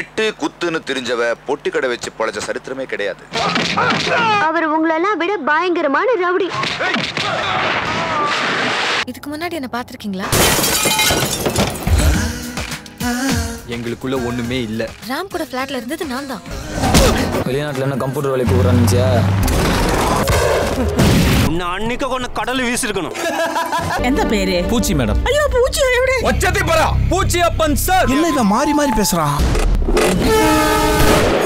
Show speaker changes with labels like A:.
A: வெட்டு குத்துன்னு தெரிஞ்சவ பொட்டி கடை வச்சு பொழைச்ச சரித்திரமே கிடையாது
B: அவர் உங்களெல்லாம் விட பயங்கரமான ரவுடி
C: இதுக்கு முன்னாடி என்ன பாத்திருக்கீங்களா
D: எங்களுக்குள்ள ஒண்ணுமே இல்ல
C: ராம் கூட ஃபிளாட்ல இருந்தது நான் தான்
E: வெளிநாட்டுல என்ன கம்ப்யூட்டர் வேலைக்கு கூப்பிடுறானுச்சியா
F: உன்னை அன்னைக்கு கொண்டு கடல் வீசிருக்கணும்
G: எந்த பேரு
D: பூச்சி மேடம்
G: ஐயோ பூச்சி எப்படி
D: ஒச்சத்தி பரா பூச்சி அப்பன் சார்
H: என்ன இவன் மாறி மாறி பேசுறான்